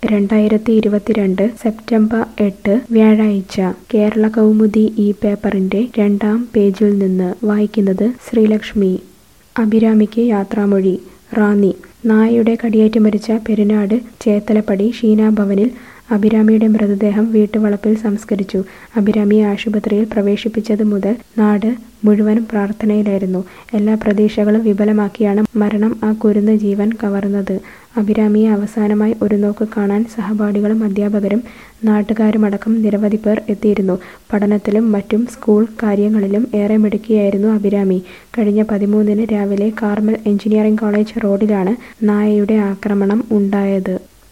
രണ്ടായിരത്തി ഇരുപത്തിരണ്ട് സെപ്റ്റംബർ എട്ട് വ്യാഴാഴ്ച കേരള കൗമുദി ഈ പേപ്പറിന്റെ രണ്ടാം പേജിൽ നിന്ന് വായിക്കുന്നത് ശ്രീലക്ഷ്മി അഭിരാമിക്ക് യാത്രാമൊഴി റാന്നി നായയുടെ കടിയേറ്റ് മരിച്ച പെരുനാട് ചേത്തലപ്പടി ഷീനാഭവനിൽ അഭിരാമിയുടെ മൃതദേഹം വീട്ടുവളപ്പിൽ സംസ്കരിച്ചു അഭിരാമിയെ ആശുപത്രിയിൽ പ്രവേശിപ്പിച്ചത് മുതൽ നാട് മുഴുവൻ പ്രാർത്ഥനയിലായിരുന്നു എല്ലാ പ്രതീക്ഷകളും വിഫലമാക്കിയാണ് മരണം ആ കുരുന്ന ജീവൻ കവർന്നത് അഭിരാമിയെ അവസാനമായി ഒരു നോക്ക് കാണാൻ സഹപാഠികളും അധ്യാപകരും നാട്ടുകാരുമടക്കം നിരവധി പേർ എത്തിയിരുന്നു പഠനത്തിലും മറ്റും സ്കൂൾ കാര്യങ്ങളിലും ഏറെ മിടുക്കിയായിരുന്നു അഭിരാമി കഴിഞ്ഞ പതിമൂന്നിന് രാവിലെ കാർമൽ എഞ്ചിനീയറിംഗ് കോളേജ് റോഡിലാണ് നായയുടെ ആക്രമണം ഉണ്ടായത്